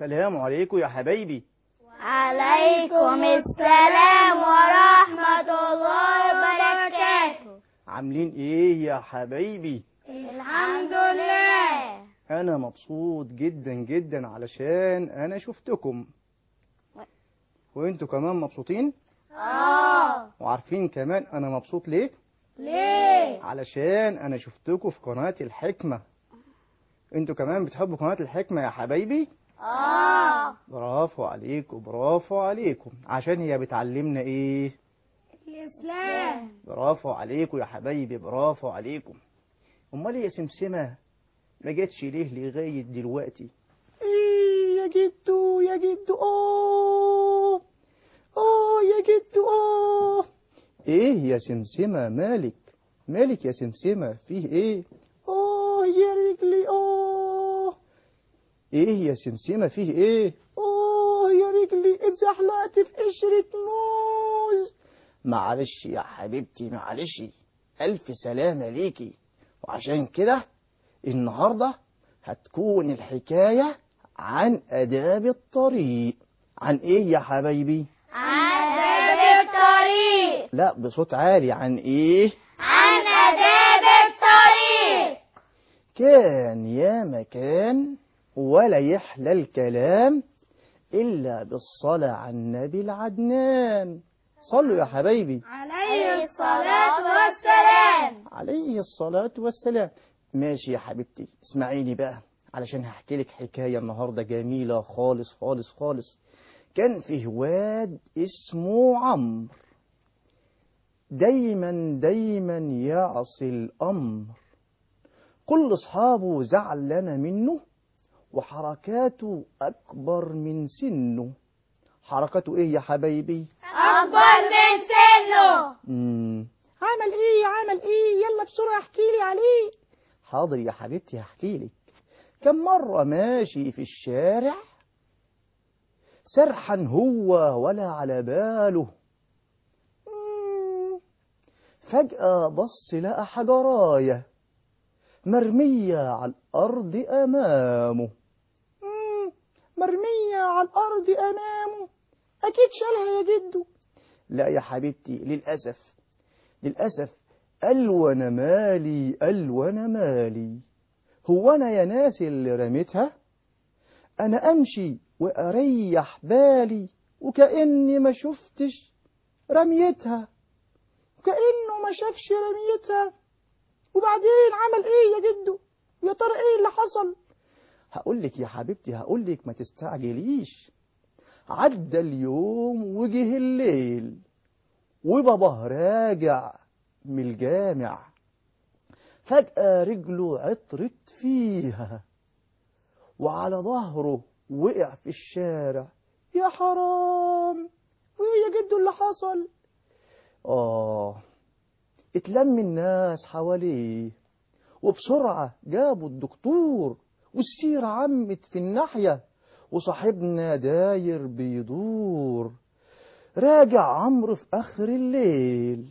السلام عليكم يا حبايبي عليكم السلام ورحمة الله وبركاته عاملين ايه يا حبايبي الحمد لله انا مبسوط جدا جدا علشان انا شفتكم وانتوا كمان مبسوطين اه وعارفين كمان انا مبسوط ليه ليه علشان انا شفتكم في قناة الحكمة انتوا كمان بتحبوا قناة الحكمة يا حبايبي اه برافو عليكم برافو عليكم عشان هي بتعلمنا ايه الإسلام برافو عليكم يا حبايبي برافو عليكم امال يا سمسمة ما جاتش ليه لغاية دلوقتي ايه يا جدو يا جدو اه اه يا جدو اه ايه يا سمسمة مالك مالك يا سمسمة فيه ايه اه يا رجلي اه ايه يا سمسمة فيه ايه اه يا رجلي اتزحلقت في قشرة موز معلش يا حبيبتي معلش ألف سلامة ليكي وعشان كده النهاردة هتكون الحكاية عن آداب الطريق عن إيه يا حبايبي؟ عن آداب الطريق لا بصوت عالي عن إيه؟ عن آداب الطريق كان يا مكان ولا يحلى الكلام إلا بالصلاة على النبي العدنان صلوا يا حبايبي عليه الصلاة والسلام عليه الصلاة والسلام ماشي يا حبيبتي اسمعيني بقى علشان هحكي لك حكاية النهاردة جميلة خالص خالص خالص كان فيه واد اسمه عمرو دايما دايما يعصي الأمر كل أصحابه زعلانة منه وحركاته أكبر من سنه حركته إيه يا حبايبي؟ أكبر من سنه مم. عمل ايه عمل ايه يلا بسرعة احكي لي عليه حاضر يا حبيبتي هحكي لك كم مرة ماشي في الشارع سرحا هو ولا على باله مم. فجأة بص لقى حجراية مرمية على الأرض أمامه مم. مرمية على الأرض أمامه أكيد شالها يا جدو لا يا حبيبتي للأسف للأسف قال وأنا مالي قال وأنا مالي هو أنا يا ناس اللي رميتها أنا أمشي وأريح بالي وكأني ما شفتش رميتها وكأنه ما شافش رميتها وبعدين عمل إيه يا جدو يا ترى إيه اللي حصل هقول لك يا حبيبتي هقول لك ما تستعجليش عدى اليوم وجه الليل وباباه راجع من الجامع فجأة رجله عطرت فيها وعلى ظهره وقع في الشارع يا حرام وإيه يا جدو اللي حصل آه اتلم الناس حواليه وبسرعة جابوا الدكتور والسيرة عمت في الناحية وصاحبنا داير بيدور راجع عمرو في آخر الليل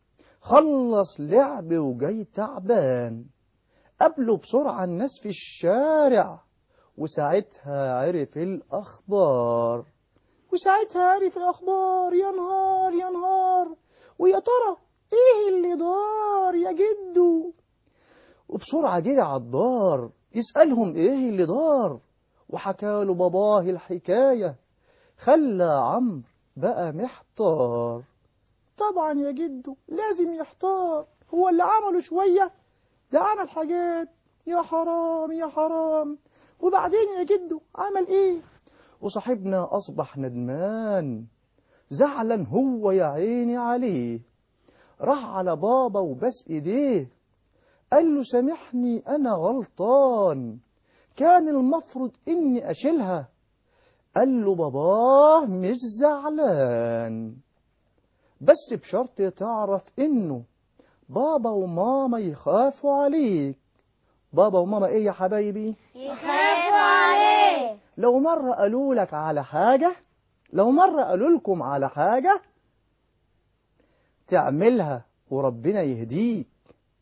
خلص لعب وجاي تعبان قابله بسرعة الناس في الشارع وساعتها عرف الأخبار وساعتها عرف الأخبار يا نهار يا نهار ويا ترى إيه اللي دار يا جدو وبسرعة جري على الدار يسألهم إيه اللي دار وحكى له باباه الحكاية خلى عمرو بقى محتار طبعا يا جدو لازم يحتار هو اللي عمله شوية ده عمل حاجات يا حرام يا حرام وبعدين يا جدو عمل ايه وصاحبنا أصبح ندمان زعلا هو يا عيني عليه راح على بابا وبس ايديه قال له سامحني أنا غلطان كان المفروض إني أشيلها قال له باباه مش زعلان بس بشرط تعرف إنه بابا وماما يخافوا عليك بابا وماما إيه يا حبايبي يخافوا عليه لو مرة قالوا لك على حاجة لو مرة قالوا لكم على حاجة تعملها وربنا يهديك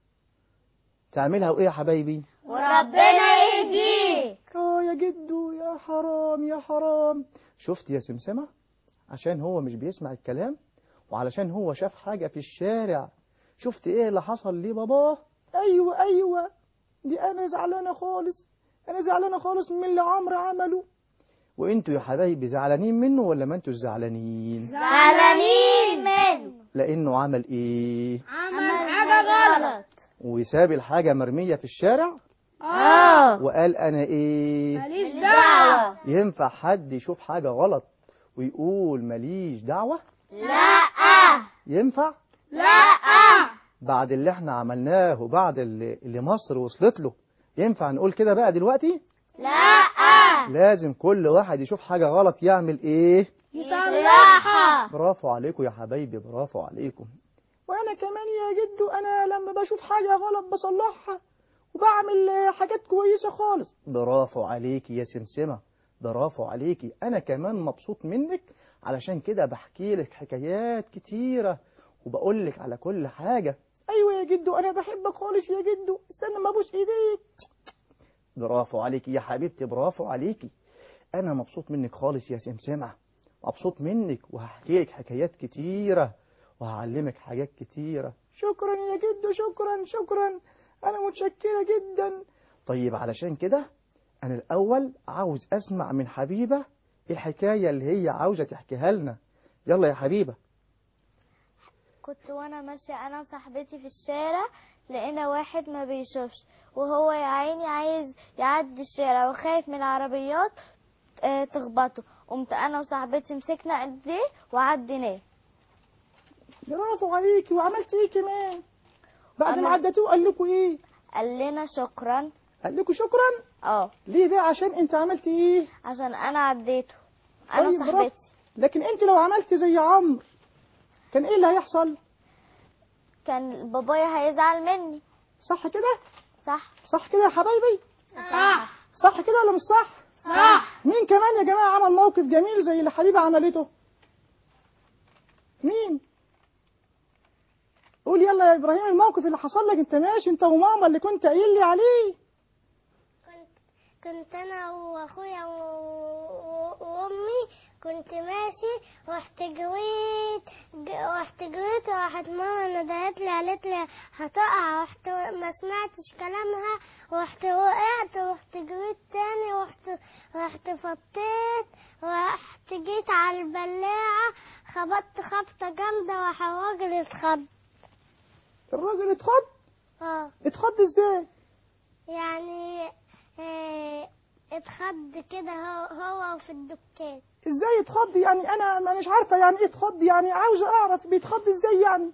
تعملها وإيه يا حبايبي وربنا يهديك اه يا جدو يا يا حرام يا حرام شفت يا سمسمة عشان هو مش بيسمع الكلام وعلشان هو شاف حاجة في الشارع شفت ايه اللي حصل ليه باباه ايوه ايوه دي انا زعلانة خالص انا زعلانة خالص من اللي عمرو عمله وانتوا يا حبايبي زعلانين منه ولا ما انتوا زعلانين زعلانين منه لانه عمل ايه عمل حاجة غلط وساب الحاجة مرمية في الشارع اه وقال انا ايه ماليش دعوة ينفع حد يشوف حاجة غلط ويقول ماليش دعوة لا ينفع لا بعد اللي احنا عملناه وبعد اللي, اللي مصر وصلت له ينفع نقول كده بقى دلوقتي لا لازم كل واحد يشوف حاجة غلط يعمل ايه يصلحها برافو عليكم يا حبايبي برافو عليكم وانا كمان يا جدو انا لما بشوف حاجة غلط بصلحها وبعمل حاجات كويسة خالص برافو عليكي يا سمسمة برافو عليكي انا كمان مبسوط منك علشان كده بحكي لك حكايات كتيرة وبقول لك على كل حاجة ايوه يا جدو انا بحبك خالص يا جدو استنى ما ابوس ايديك برافو عليكي يا حبيبتي برافو عليكي انا مبسوط منك خالص يا سمسمة مبسوط منك وهحكي لك حكايات كتيرة وهعلمك حاجات كتيرة شكرا يا جدو شكرا شكرا أنا متشكرة جدا طيب علشان كده أنا الأول عاوز أسمع من حبيبة الحكاية اللي هي عاوزة تحكيها لنا يلا يا حبيبة كنت وانا ماشية انا وصاحبتي في الشارع لقينا واحد ما بيشوفش وهو يا عيني عايز يعدي الشارع وخايف من العربيات آه، تخبطه قمت انا وصاحبتي مسكنا ايديه وعديناه برافو عليكي وعملت إيه كمان بعد ما عمل- عدتوه قال لكم إيه قال لنا شكرا قال لكم شكرا اه ليه بقى عشان أنت عملت إيه عشان انا عديته انا طيب، برافو. وصاحبتي لكن أنت لو عملت زي عمرو كان إيه اللي هيحصل كان بابايا هيزعل مني صح كده صح صح كده يا حبايبي صح صح كده ولا مش صح صح مين كمان يا جماعة عمل موقف جميل زي اللي حبيبة عملته مين قول يلا يا إبراهيم الموقف اللي حصل لك انت ماشي انت وماما اللي كنت قايل لي عليه كنت كنت انا واخويا و- و- وامي كنت ماشي ورحت جريت ج- رحت جريت وراحت ماما ندهت لي قالت لي هتقع رحت ما سمعتش كلامها ورحت وقعت ورحت جريت تاني ورحت رحت فطيت ورحت جيت على البلاعة خبطت خبطة جامدة وراح الراجل اتخض الراجل اتخض اه اتخض ازاي يعني آه، اتخض كده هو, هو في الدكان ازاي اتخض يعني انا ما مش عارفة يعني ايه اتخض يعني عاوزة اعرف بيتخض ازاي يعني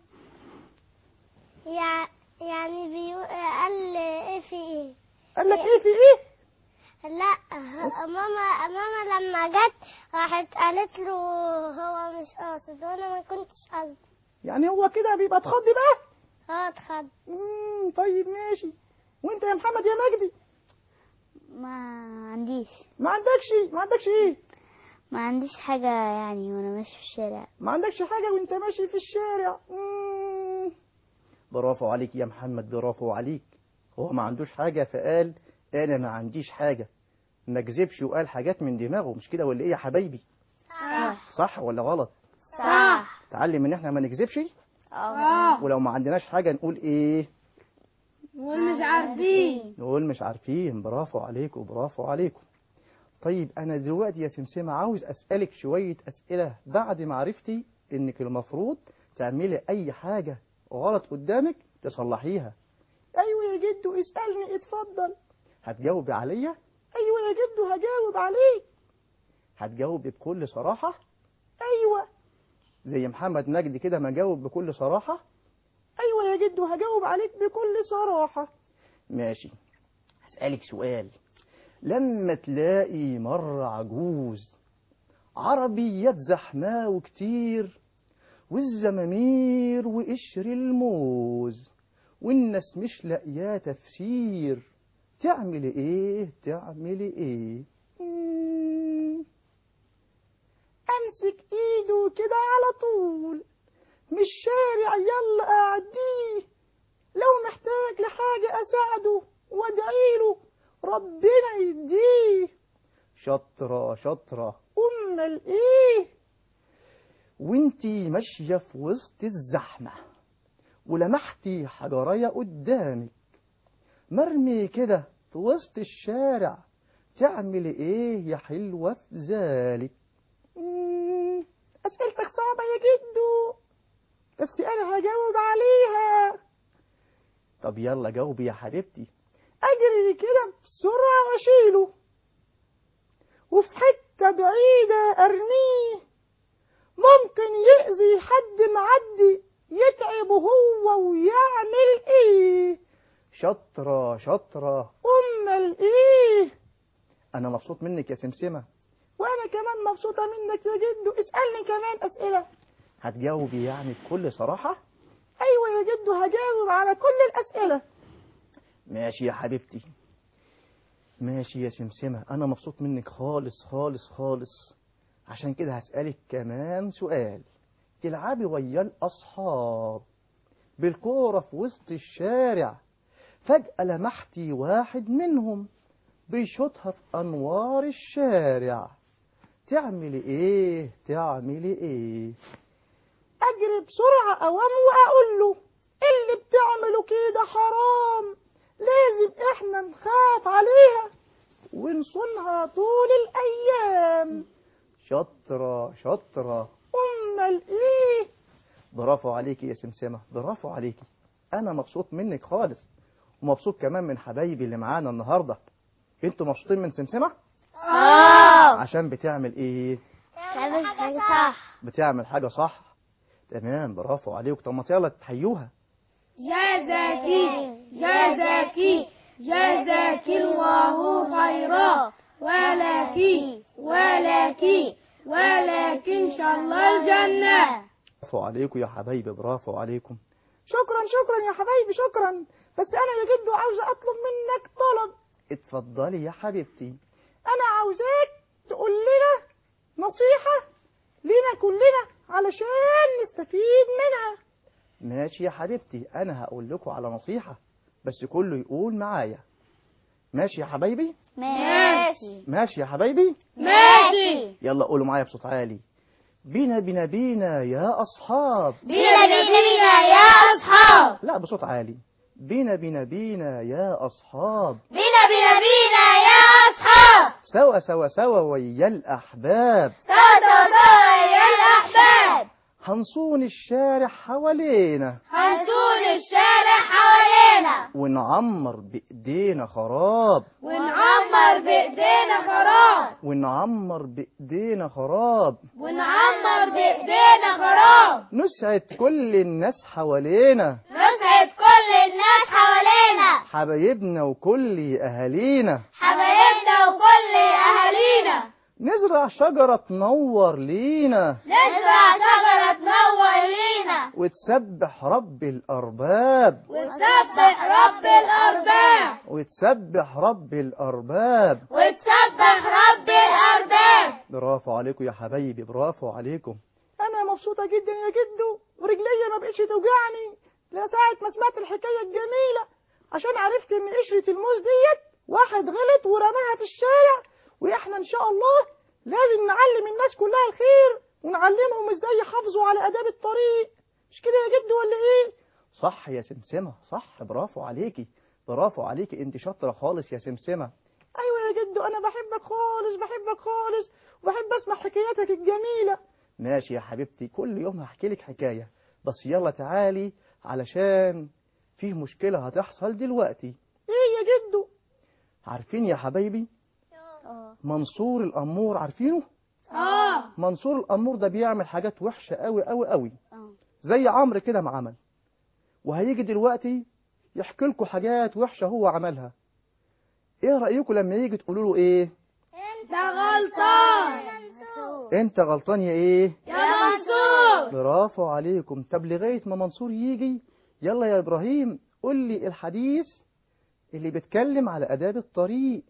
يع- يعني بيقول قال ايه في ايه قال لك ايه في ايه لا ه- ماما ماما لما جت راحت قالت له هو مش قاصد وانا ما كنتش قصد يعني هو كده بيبقى اتخض بقى هو اتخض مم طيب ماشي وانت يا محمد يا مجدي ما عنديش ما عندكش ما عندكش ايه ما عنديش حاجة يعني وانا ماشي في الشارع ما عندكش حاجة وانت ماشي في الشارع مم. برافو عليك يا محمد برافو عليك هو ما عندوش حاجة فقال انا ما عنديش حاجة ما كذبش وقال حاجات من دماغه مش كده ولا ايه يا حبايبي صح صح ولا غلط صح تعلم ان احنا ما نكذبش اه ولو ما عندناش حاجة نقول ايه ومش عارفين نقول مش عارفين برافو عليكم برافو عليكم طيب انا دلوقتي يا سمسمة عاوز اسألك شوية اسئلة بعد ما عرفتي انك المفروض تعملي اي حاجة غلط قدامك تصلحيها ايوه يا جدو اسألني اتفضل هتجاوبي عليا ايوه يا جدو هجاوب عليك هتجاوبي بكل صراحة ايوه زي محمد مجدي كده ما جاوب بكل صراحة ايوه يا جدو هجاوب عليك بكل صراحة ماشي هسألك سؤال لما تلاقي مرة عجوز عربيات زحمة وكتير والزمامير وقشر الموز والناس مش لاقياه تفسير تعملي ايه تعملي ايه مم. امسك ايده كده على طول مش شارع يلا اعديه لو محتاج لحاجة اساعده وادعيله ربنا يديه شطرة شطرة أمال إيه وانتي ماشية في وسط الزحمة ولمحتي حجرية قدامك مرمي كده في وسط الشارع تعملي ايه يا حلوة في ذلك مم، أسئلتك صعبة يا جدو بس أنا هجاوب عليها طب يلا جاوبي يا حبيبتي أجري كده بسرعة وأشيله وفي حتة بعيدة أرميه ممكن يأذي حد معدي يتعب هو ويعمل إيه شطرة شطرة أمال إيه أنا مبسوط منك يا سمسمة وأنا كمان مبسوطة منك يا جدو اسألني كمان أسئلة هتجاوبي يعني بكل صراحة أيوة يا جدو هجاوب على كل الأسئلة ماشي يا حبيبتي ماشي يا سمسمة أنا مبسوط منك خالص خالص خالص عشان كده هسألك كمان سؤال تلعبي ويا الأصحاب بالكورة في وسط الشارع فجأة لمحتي واحد منهم بيشوطها في أنوار الشارع تعملي إيه تعملي إيه أجري بسرعة أوام وأقول له اللي بتعمله كده حرام لازم إحنا نخاف عليها ونصونها طول الأيام شطرة شطرة أمال إيه برافو عليكي يا سمسمة برافو عليكي أنا مبسوط منك خالص ومبسوط كمان من حبايبي اللي معانا النهاردة انتوا مبسوطين من سمسمة اه عشان بتعمل ايه تعمل حاجة صح بتعمل حاجة صح تمام برافو عليكم طب ما يلا تحيوها يا زكي يا زكي يا زكي الله خيرا ولكن ولكن ولكن شاء الله الجنة برافو عليكم يا حبايبي برافو عليكم شكرا شكرا يا حبايبي شكرا بس انا يا جدو عاوزه اطلب منك طلب اتفضلي يا حبيبتي انا عاوزاك تقول لنا نصيحه لينا كلنا علشان نستفيد منها ماشي يا حبيبتي انا هقول لكم على نصيحه بس كله يقول معايا ماشي يا حبايبي ماشي ماشي يا حبايبي ماشي يلا قولوا معايا بصوت عالي بينا بينا بينا يا اصحاب بينا بينا بينا يا أصحاب لا بصوت عالي بينا بينا بينا يا أصحاب بينا بينا بينا يا أصحاب سوا سوا سوا ويا الأحباب سوا سوا سوا يا الأحباب هنصون الشارع حوالينا هنسون الشارع حوالينا ونعمر بإيدينا خراب ونعمر بإيدينا خراب ونعمر بإيدينا خراب ونعمر بإيدينا خراب نسعد كل الناس حوالينا نسعد كل الناس حوالينا حبايبنا وكل أهالينا حبايبنا وكل أهالينا نزرع شجرة تنور لينا نزرع شجرة تنور لينا وتسبح رب الأرباب وتسبح رب الأرباب وتسبح رب الأرباب وتسبح رب الأرباب برافو عليكم يا حبايبي برافو عليكم انا مبسوطه جدا يا جدو ورجليا ما بقتش توجعني لا ساعه ما سمعت الحكايه الجميله عشان عرفت ان قشره الموز ديت واحد غلط ورماها في الشارع واحنا ان شاء الله لازم نعلم الناس كلها الخير ونعلمهم ازاي يحافظوا على اداب الطريق مش كده يا جدو ولا ايه صح يا سمسمه صح برافو عليكي برافو عليكي انت شاطره خالص يا سمسمه ايوه يا جدو انا بحبك خالص بحبك خالص وبحب اسمع حكاياتك الجميله ماشي يا حبيبتي كل يوم هحكي لك حكايه بس يلا تعالي علشان فيه مشكله هتحصل دلوقتي ايه يا جدو عارفين يا حبايبي منصور الامور عارفينه اه منصور الامور ده بيعمل حاجات وحشه قوي قوي قوي زي عمرو كده ما عمل وهيجي دلوقتي يحكي لكم حاجات وحشه هو عملها ايه رايكم لما يجي تقولوا له ايه ده غلطان انت غلطان يا ايه يا منصور برافو عليكم طب لغايه ما منصور يجي يلا يا ابراهيم قول لي الحديث اللي بيتكلم على اداب الطريق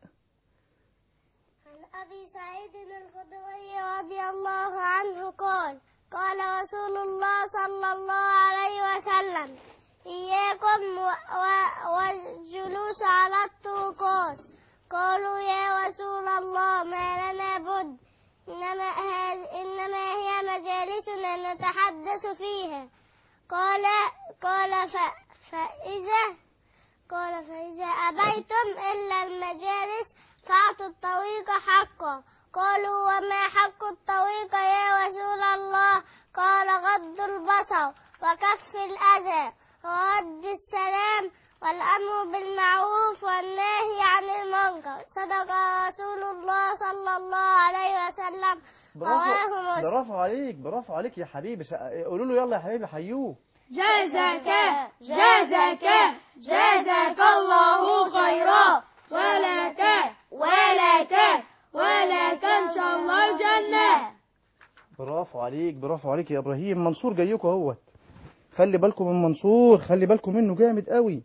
عن أبي سعيد الخدري رضي الله عنه قال قال رسول الله صلى الله عليه وسلم إياكم و- و- والجلوس على الطرقات قالوا يا رسول الله ما لنا بد إنما, هذ- إنما هي مجالسنا نتحدث فيها قال قال ف... فإذا قال فإذا أبيتم إلا المجالس فأعطوا الطريق حقا قالوا وما حق الطريق يا رسول الله قال غض البصر وكف الأذى ورد السلام والأمر بالمعروف والنهي عن المنكر صدق رسول الله صلى الله عليه وسلم رواه برافو مسلم برافو عليك برافو عليك يا حبيبي شا- قولوا له يلا يا حبيبي حيوه جزاك جزاك جزاك الله خيرا ولك ولك ولك ان شاء الله الجنة برافو عليك برافو عليك يا ابراهيم منصور جايكم اهوت خلي بالكم من منصور خلي بالكم منه جامد قوي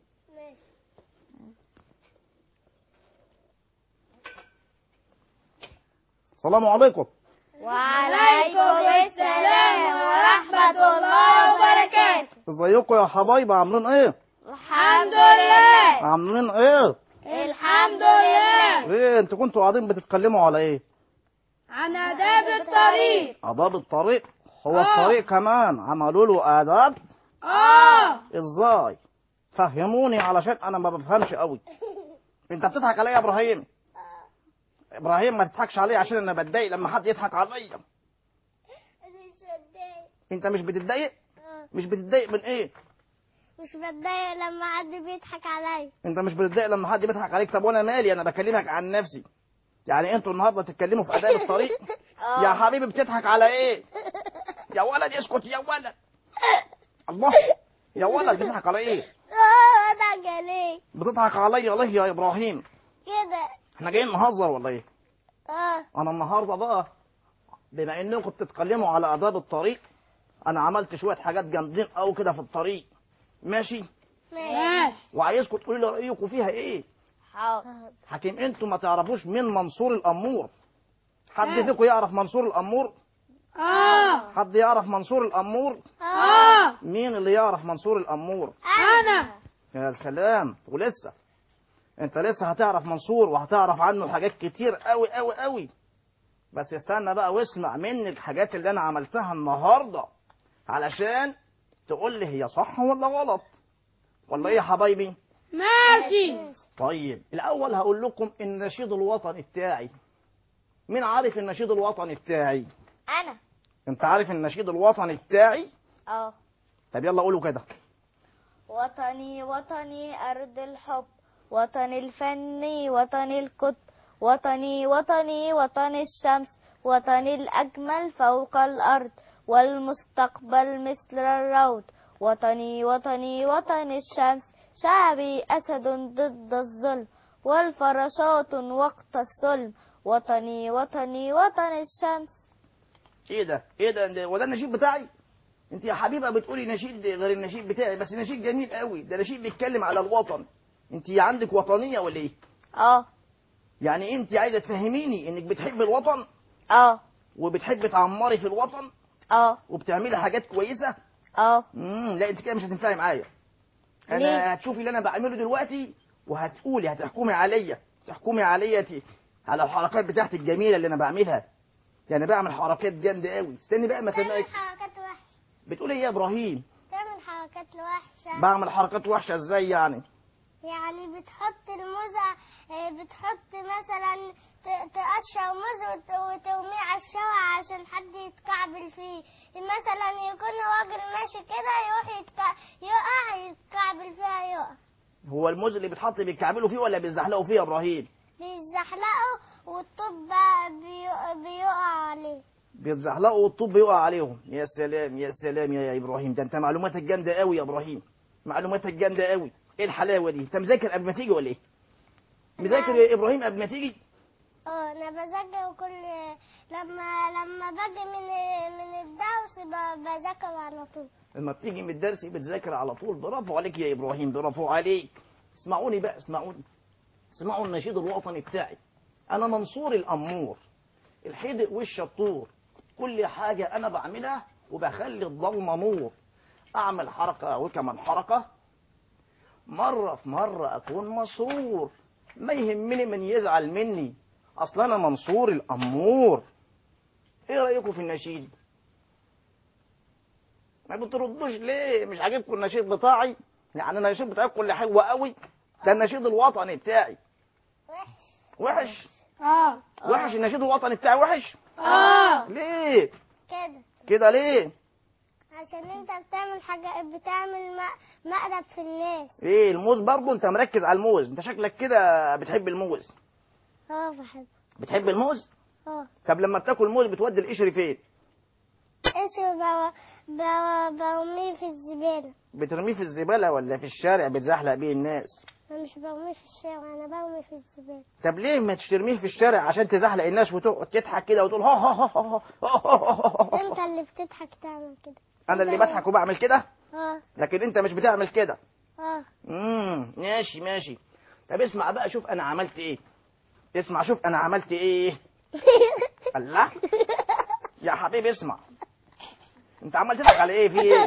السلام عليكم وعليكم السلام ورحمة الله وبركاته ازيكم يا حبايب عاملين ايه الحمد لله عاملين ايه الحمد لله ايه انتوا كنتوا قاعدين بتتكلموا على ايه عن آداب الطريق آداب الطريق هو آه. الطريق كمان عملوا له آداب اه ازاي فهموني علشان انا ما بفهمش قوي انت بتضحك عليا يا ابراهيم ابراهيم ما تضحكش عليا عشان انا بتضايق لما حد يضحك عليا انت مش بتتضايق مش بتتضايق من ايه مش بتضايق لما حد بيضحك عليا انت مش بتتضايق لما حد بيضحك عليك طب وانا مالي انا بكلمك عن نفسي يعني انتوا النهارده تتكلموا في اداب الطريق يا حبيبي بتضحك على ايه يا ولد اسكت يا ولد الله يا ولد بتضحك على ايه اه بضحك عليك بتضحك عليا ليه يا ابراهيم كده احنا جايين نهزر ولا ايه اه انا النهارده بقى بما انكم بتتكلموا على اداب الطريق انا عملت شويه حاجات جامدين قوي كده في الطريق ماشي ماشي وعايزكم تقولوا لي رايكم فيها ايه حاضر حكيم انتوا ما تعرفوش مين منصور الامور حد فيكم يعرف منصور الامور اه حد يعرف منصور الامور اه مين اللي يعرف منصور الامور انا يا سلام ولسه انت لسه هتعرف منصور وهتعرف عنه حاجات كتير قوي قوي قوي بس استنى بقى واسمع مني الحاجات اللي انا عملتها النهارده علشان تقول لي هي صح ولا غلط ولا ايه يا حبايبي ماشي طيب الاول هقول لكم النشيد الوطني بتاعي مين عارف النشيد الوطني بتاعي انا انت عارف النشيد الوطني بتاعي اه طب يلا قولوا كده وطني وطني أرض الحب وطن الفن وطن الكتب وطني وطني وطن الشمس وطن الأجمل فوق الأرض والمستقبل مثل الروض وطني وطني وطن الشمس شعبي أسد ضد الظلم والفراشات وقت الظلم وطني وطني وطن الشمس ايه ده ايه ده ده- وده النشيد بتاعي انت يا حبيبه بتقولي نشيد غير النشيد بتاعي بس نشيد جميل قوي ده نشيد بيتكلم على الوطن انت عندك وطنيه ولا ايه اه يعني انت عايزه تفهميني انك بتحب الوطن اه وبتحب تعمري في الوطن اه وبتعملي حاجات كويسه اه امم لا انت كده مش هتنفعي معايا ليه؟ انا هتشوفي اللي انا بعمله دلوقتي وهتقولي هتحكمي عليا تحكمي عليا ت- على الحركات بتاعتي الجميله اللي انا بعملها يعني بعمل حركات جامده قوي استني بقى ما تعمل اسمعك حركات وحشة بتقول ايه يا ابراهيم تعمل حركات وحشة بعمل حركات وحشه ازاي يعني يعني بتحط الموزة آه، بتحط مثلا ت- تقشر موز وت- وترميه على الشارع عشان حد يتكعبل فيه مثلا يكون راجل ماشي كده يروح يتك... يقع يتكعبل فيها يقع هو الموز اللي بيتحط بيكعبلوا فيه ولا بيزحلقوا فيه يا ابراهيم بيزحلقوا والطوب بقى بي- بيقع عليه بيتزحلقوا والطوب بيقع عليهم يا سلام يا سلام يا يا ابراهيم ده انت معلوماتك جامده قوي يا ابراهيم معلوماتك جامده قوي ايه الحلاوه دي انت مذاكر قبل ما تيجي ولا ايه مذاكر يا ابراهيم قبل ما تيجي اه انا بذاكر كل لما لما باجي من من الدرس ب- بذاكر على طول لما بتيجي من الدرس بتذاكر على طول برافو عليك يا ابراهيم برافو عليك اسمعوني بقى اسمعوني اسمعوا النشيد الوطني بتاعي انا منصور الامور الحدق والشطور كل حاجه انا بعملها وبخلي الضلمه نور اعمل حركه وكمان حركه مره في مره اكون مسرور ما يهمني من يزعل مني اصل انا منصور الامور ايه رايكم في النشيد ما بتردوش ليه مش عاجبكم النشيد بتاعي يعني النشيد بتاعكم اللي حلو قوي ده النشيد الوطني بتاعي وحش اه وحش النشيد الوطني بتاعي وحش اه ليه كده كده ليه عشان انت بتعمل حاجة بتعمل م- مقلب في الناس ايه الموز برضه انت مركز على الموز انت شكلك كده بتحب الموز اه بحب بتحب الموز اه طب لما بتاكل موز بتودي القشر فين ايش ب- ب- برميه في الزبالة بترميه في الزباله ولا في الشارع بتزحلق بيه الناس انا مش برميه في الشارع انا برمي في الزبالة طب ليه ما تشترميه في الشارع عشان تزحلق الناس وتقعد تضحك كده وتقول ها ها ها ها ها ها ها انت اللي بتضحك تعمل كده انا اللي بضحك وبعمل كده اه لكن انت مش بتعمل كده اه امم ماشي ماشي طب اسمع بقى شوف انا عملت ايه اسمع شوف انا عملت ايه الله يا حبيبي اسمع انت عمال تضحك على ايه في ايه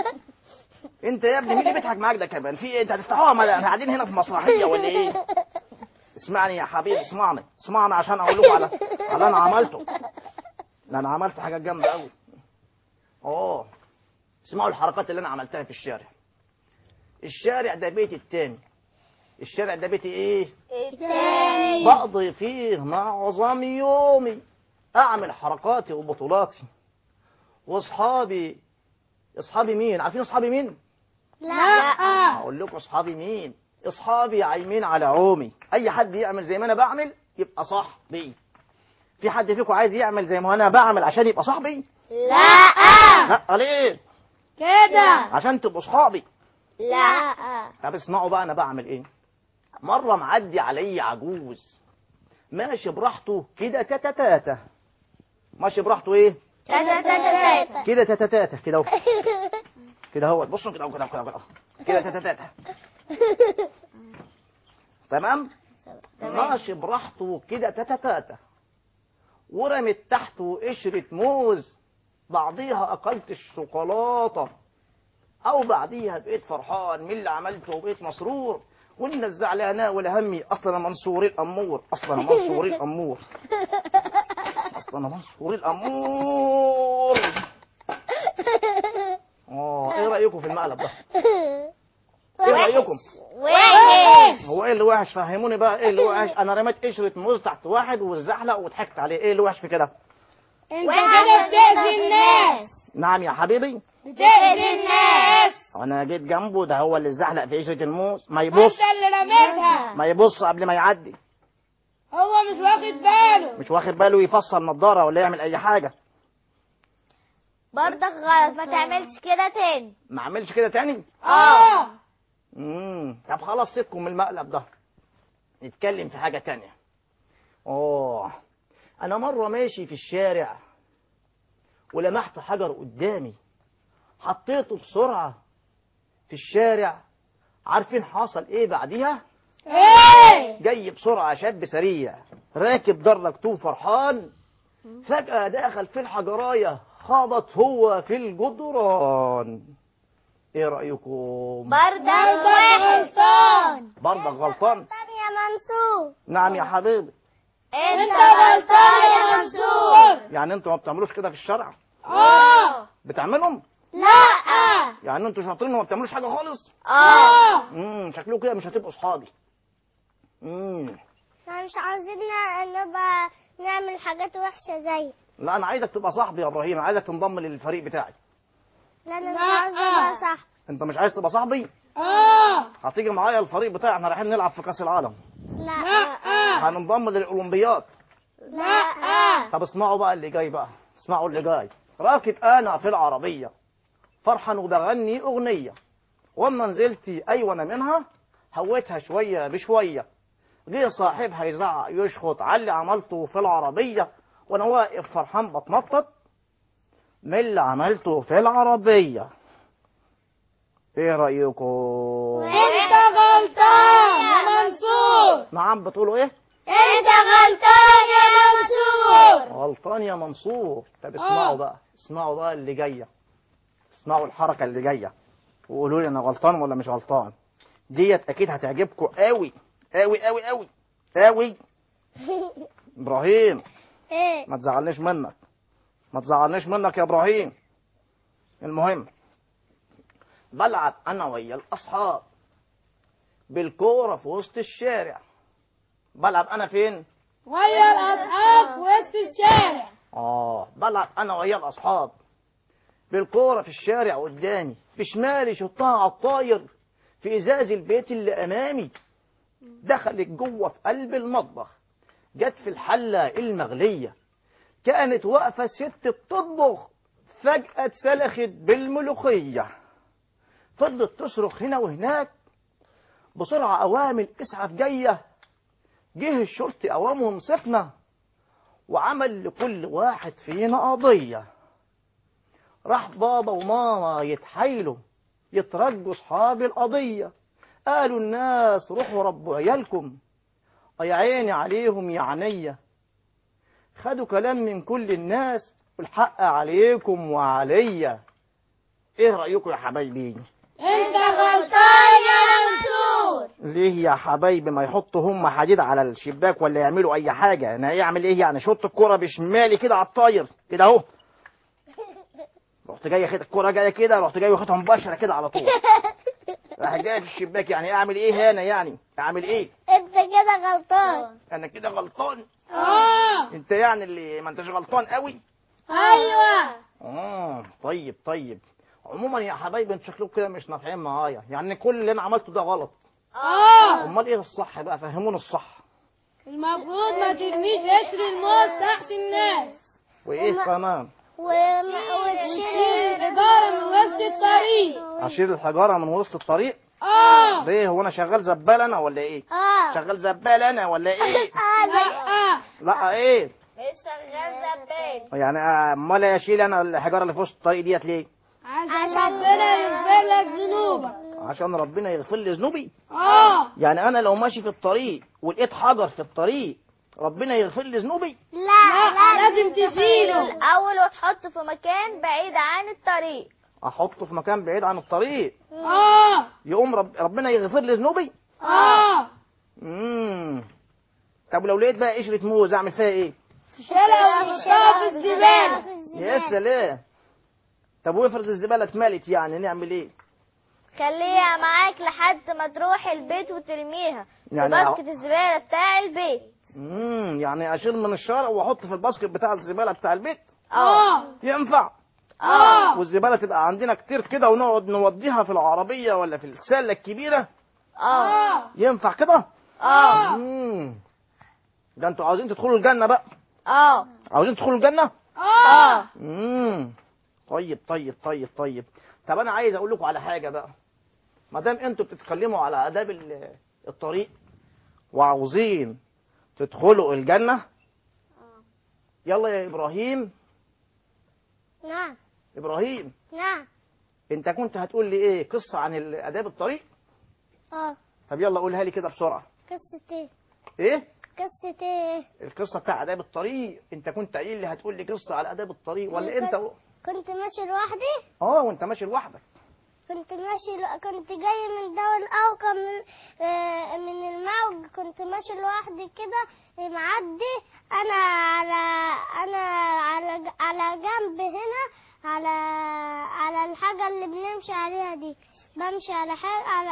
انت يا ابني مين اللي بيضحك معاك ده كمان في ايه انت هتفتحوها ما احنا قاعدين هنا في مسرحيه ولا ايه اسمعني يا حبيبي اسمعني اسمعني عشان اقول لكم على على اللي انا عملته ده انا عملت حاجات جامده قوي اه اسمعوا الحركات اللي انا عملتها في الشارع الشارع ده بيتي التاني الشارع ده بيتي ايه تاني بقضي فيه معظم يومي اعمل حركاتي وبطولاتي واصحابي اصحابي مين عارفين اصحابي مين لا اقول لكم اصحابي مين اصحابي عايمين على عومي اي حد يعمل زي ما انا بعمل يبقى صاحبي في حد فيكم عايز يعمل زي ما انا بعمل عشان يبقى صاحبي لا لا ليه كده عشان تبقوا صحابي لا طب اسمعوا بقى انا بعمل ايه مره معدي علي عجوز ماشي براحته كده تاتا تاتا ماشي براحته ايه تاتا تاتا تاتا كده تاتا تاتا كده اهو كده اهو بصوا كده اهو كده اهو كده اهو كده تاتا تاتا تمام ماشي براحته كده تاتا تاتا ورمت تحته قشرة موز بعضيها أكلت الشوكولاتة أو بعديها بقيت فرحان من اللي عملته وبقيت مسرور وإن الزعلانة ولا همي أصلا أنا منصور الأمور أصلا أنا منصور الأمور أصلا أنا منصور الأمور آه إيه رأيكم في المقلب ده؟ إيه رأيكم؟ وحش هو ايه اللي وحش فهموني بقى ايه اللي وحش انا رميت قشره موز تحت واحد واتزحلق وضحكت عليه ايه اللي وحش في كده انت كده بتأذي الناس نعم يا حبيبي بتأذي الناس انا جيت جنبه ده هو اللي اتزحلق في قشره الموز ما انت يبص اللي رميتها ما يبص قبل ما يعدي هو مش واخد باله مش واخد باله يفصل نظاره ولا يعمل اي حاجه برضك غلط ما تعملش كده تاني ما عملش كده تاني اه امم طب خلاص سيبكم من المقلب ده نتكلم في حاجه تانية اوه انا مره ماشي في الشارع ولمحت حجر قدامي حطيته بسرعه في الشارع عارفين حصل ايه بعديها ايه جاي بسرعه شاب سريع راكب درجته فرحان فجاه دخل في الحجرايه خبط هو في الجدران ايه رايكم برضك برضك وحش غلطان برضك غلطان طب يا منصور نعم يا حبيبي انت انت غلطان يا منصور يعني انتوا ما بتعملوش كده في الشارع اه بتعملهم لا يعني انتوا شاطرين وما بتعملوش حاجه خالص اه اه امم شكلكم كده مش هتبقوا اصحابي امم احنا مش عاوزين ن- نبقى نعمل حاجات وحشة زي لا انا عايزك تبقى صاحبي يا ابراهيم أنا عايزك تنضم للفريق بتاعي لا انا مش لا. عاوزة ابقى صح انت مش عايز تبقى صاحبي اه هتيجي معايا الفريق بتاعي احنا رايحين نلعب في كاس العالم لا لا هننضم للاولمبياد لا طب اسمعوا بقى اللي جاي بقى اسمعوا اللي جاي راكب انا في العربيه فرحان وبغني اغنيه واما نزلت ايوه انا منها هويتها شويه بشويه جه صاحبها يزعق يشخط على اللي عملته في العربيه وانا واقف فرحان بتنطط من اللي عملته في العربيه ايه رايكم انت غلطان يا منصور نعم بتقولوا ايه انت غلطان يا منصور غلطان يا منصور طب اسمعوا آه. بقى اسمعوا بقى اللي جايه اسمعوا الحركه اللي جايه وقولوا لي انا غلطان ولا مش غلطان ديت اكيد هتعجبكم قوي قوي قوي قوي قوي ابراهيم ايه ما تزعلنيش منك ما تزعلنيش منك يا ابراهيم المهم بلعب انا ويا الاصحاب بالكوره في وسط الشارع بلعب انا فين ويا الأصحاب وسط الشارع اه بلعب انا ويا الاصحاب بالكوره في الشارع قدامي بشمالي شطها على الطاير في ازاز البيت اللي امامي دخلت جوه في قلب المطبخ جت في الحله المغليه كانت واقفه ست بتطبخ فجاه اتسلخت بالملوخيه فضلت تصرخ هنا وهناك بسرعه اوامر اسعف جايه جه الشرطي اوامه مسكنا وعمل لكل واحد فينا قضية راح بابا وماما يتحايلوا يترجوا أصحاب القضية قالوا الناس روحوا ربوا عيالكم يا عيني عليهم يا عينيا خدوا كلام من كل الناس والحق عليكم وعليا ايه رأيكم يا حبايبي انت غلطان يا منصور ليه يا حبايبي ما يحطوا هم حديد على الشباك ولا يعملوا اي حاجه انا يعمل ايه يعني شط الكرة بشمالي كده على الطاير كده اهو رحت جاي خد الكرة جايه كده رحت جاي واخدها مباشره كده على طول راح جاي في الشباك يعني اعمل ايه هنا يعني اعمل ايه انت كده غلطان انا كده غلطان اه انت يعني اللي ما انتش غلطان قوي ايوه اه طيب طيب عموما يا حبايبي انتوا شكلكم كده مش نافعين معايا يعني كل اللي انا عملته ده غلط اه امال ايه الصح بقى فهموني الصح المفروض ما ترميش قشر الموز تحت الناس وايه كمان وما تشيل وتشيل الحجارة من وسط الطريق اشيل الحجاره من وسط الطريق اه ليه هو انا شغال زبال انا ولا ايه اه شغال زبال انا ولا ايه اه لا لا ايه مش شغال زبال يعني امال اشيل انا الحجاره اللي في وسط الطريق ديت ليه عشان ربنا يغفر لك ذنوبك عشان ربنا يغفر لي ذنوبي اه يعني انا لو ماشي في الطريق ولقيت حجر في الطريق ربنا يغفر لي ذنوبي لا لا لازم تشيله الأول وتحطه في مكان بعيد عن الطريق احطه في مكان بعيد عن الطريق اه يقوم رب ربنا يغفر لي ذنوبي اه امم طب لو لقيت بقى قشره موز اعمل فيها ايه شيلها وحطها في الزبالة يا سلام طب وافرض الزباله اتملت يعني نعمل ايه خليها معاك لحد ما تروح البيت وترميها يعني في باسكت الزبالة بتاع البيت امم يعني اشيل من الشارع واحط في الباسكت بتاع الزباله بتاع البيت اه ينفع اه والزباله تبقى عندنا كتير كده ونقعد نوديها في العربيه ولا في السله الكبيره اه اه ينفع كده اه امم ده انتوا عاوزين تدخلوا الجنه بقى اه عاوزين تدخلوا الجنه اه امم طيب طيب طيب طيب طب انا عايز اقول لكم على حاجه بقى ما دام انتوا بتتكلموا على اداب ال- الطريق وعاوزين تدخلوا الجنه يلا يا ابراهيم نعم ابراهيم نعم انت كنت هتقول لي ايه قصه عن ال- اداب الطريق اه طب يلا قولها لي كده بسرعه قصة ايه ايه قصة ايه القصه بتاع اداب الطريق انت كنت قايل لي هتقول لي قصه على اداب الطريق ولا انت كنت ماشي لوحدي اه وانت ماشي لوحدك كنت ماشي كنت جاي من دول الأوقع من, آه، من الموج كنت ماشي لوحدي كده معدي أنا على أنا على على جنب هنا على على الحاجة اللي بنمشي عليها دي بمشي على حاجة على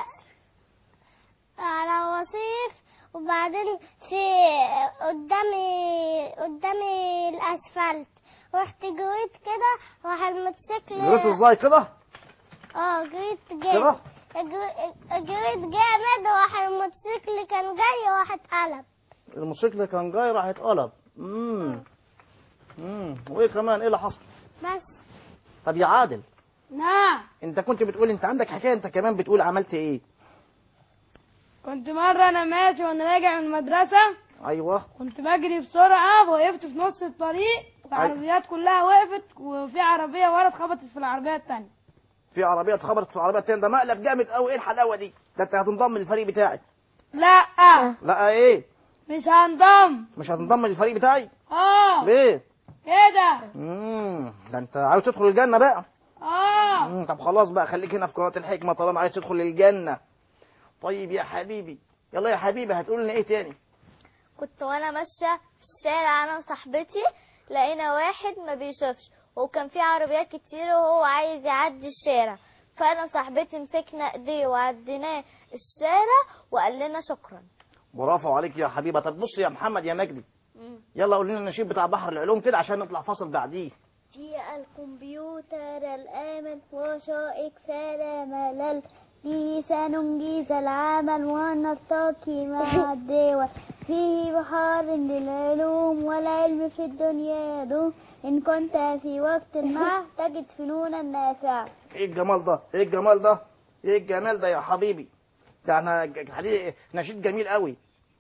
على وصيف وبعدين في قدامي قدامي الأسفلت رحت جريت كده راح الموتوسيكل جريت ازاي كده اه جريت كده؟ جامد جر- جريت جامد وراح الموتوسيكل كان جاي وراح اتقلب الموتوسيكل كان جاي راح اتقلب امم امم وايه كمان ايه اللي حصل بس طب يا عادل نعم انت كنت بتقول انت عندك حكايه انت كمان بتقول عملت ايه كنت مرة أنا ماشي وأنا راجع من المدرسة ايوه كنت بجري بسرعة وقفت في نص الطريق والعربيات كلها وقفت وفي عربية ورا اتخبطت في العربية التانية في عربيه اتخبطت في العربيه التانية ده مقلب جامد قوي ايه الحلاوه دي ده انت هتنضم للفريق بتاعي لا لا ايه مش هنضم مش هتنضم للفريق بتاعي اه ليه كده امم ده انت عاوز تدخل الجنه بقى اه مم. طب خلاص بقى خليك هنا في قناه الحكمه طالما عايز تدخل الجنه طيب يا حبيبي يلا يا حبيبي هتقول لنا ايه تاني كنت وانا ماشيه في الشارع انا وصاحبتي لقينا واحد ما بيشوفش وكان في عربيات كتير وهو عايز يعدي الشارع فانا وصاحبتي مسكنا ايديه وعديناه الشارع وقال لنا شكرا برافو عليك يا حبيبه طب بص يا محمد يا مجدي يلا قول لنا النشيد بتاع بحر العلوم كده عشان نطلع فاصل بعديه في الكمبيوتر الآمن وشائك سلام لل به سننجز العمل ونرتقي مع الدول فيه بحار للعلوم والعلم في الدنيا يدوم إن كنت في وقت ما تجد فنونا نافعة ايه الجمال ده ايه الجمال ده ايه الجمال ده يا حبيبي ده انا ج- حقيقي نشيد جميل قوي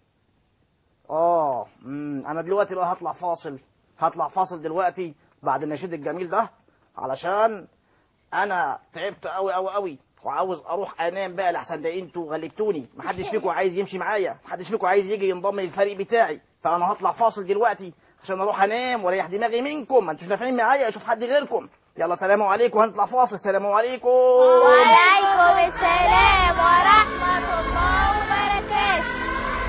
اه امم انا دلوقتي بقى هطلع فاصل هطلع فاصل دلوقتي بعد النشيد الجميل ده علشان انا تعبت قوي قوي قوي وعاوز اروح انام بقى لحسن ده انتوا غلبتوني محدش فيكم عايز يمشي معايا محدش فيكم عايز يجي ينضم للفريق بتاعي فانا هطلع فاصل دلوقتي عشان اروح انام واريح دماغي منكم ما انتوش نافعين معايا اشوف حد غيركم يلا سلام عليكم هنطلع فاصل سلام عليكم وعليكم السلام ورحمة الله وبركاته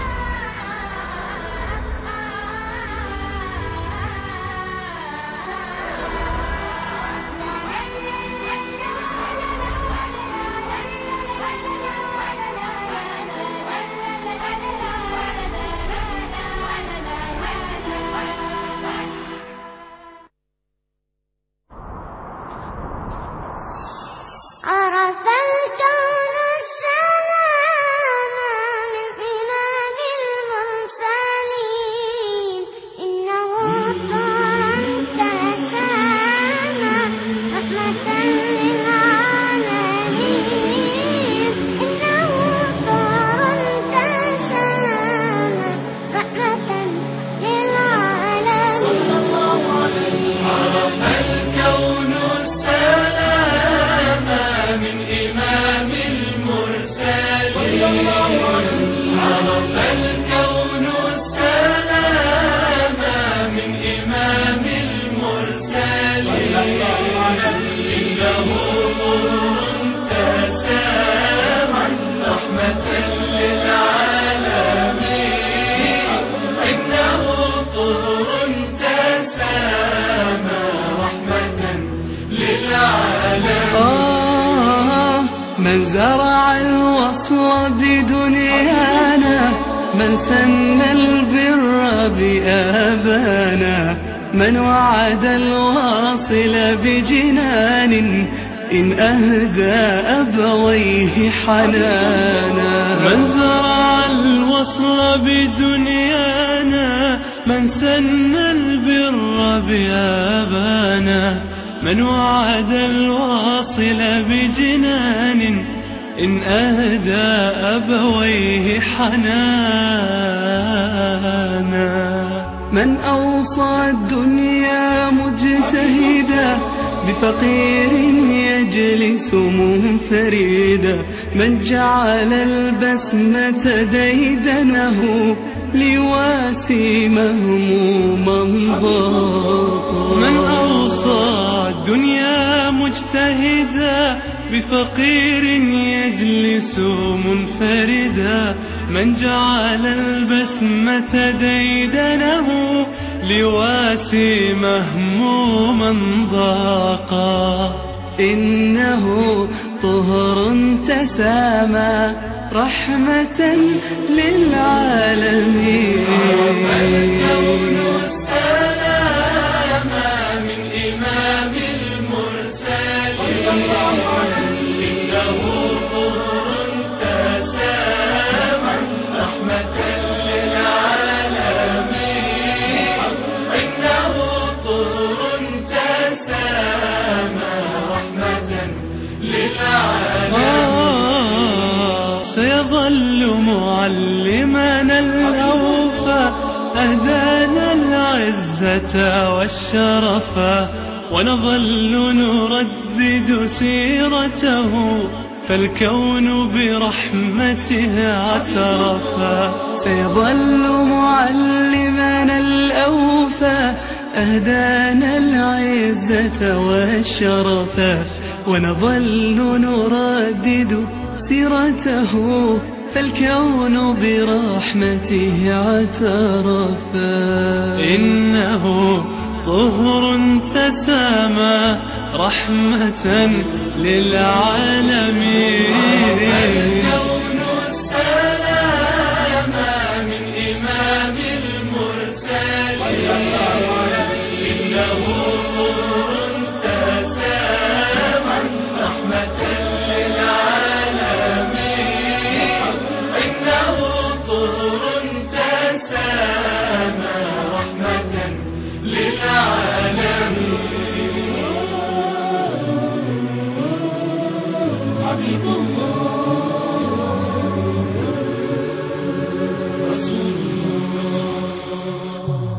عرف الكون السلام من إمام المرسلين إنه طار تسامى رحمة للعالمين إنه طار تسامى رحمة للعالمين عرف الكون السلام من إمام المرسلين عرف الكون السلام من إمام المرسلين إنه نور تسامى رحمة للعالمين إنه طهر تسامى رحمة للعالمين آه من زرع الوصل بدنيانا من سن البر بآبانا من وعد الواصل بجنان إن أهدى أبويه حنانا من زرع الوصل بدنيانا من سن البر بآبانا من وعد الواصل بجنان إن أهدى أبويه حنانا من أوصى الدنيا مجتهدا بفقير يجلس منفردا من جعل البسمة ديدنه لواسي مهموما ضاقا من أوصى الدنيا مجتهدا بفقير يجلس منفردا من جعل البسمة ديدنه لواسي مهموما ضاقا إنه طهر تسامى رحمة للعالمين الكون السلام من إمام المرسلين إنه طهر تسامى رحمة للعالمين إنه طهر تسامى رحمة للعالمين آه، سيظل معلمنا الأوفى أهدانا العزة والشرفا ونظل نردد سيرته فالكون برحمته اعترفا سيظل معلمنا الأوفى أهدانا العزة والشرفا ونظل نردد سيرته فالكون برحمته اعترفا إنه طهر تسامى رحمة للعالمين الكون السلام من إمام المرسلين إنه نور تسامى رحمة للعالمين إنه طهر تسامى رحمة للعالمين حبيب الله رسول الله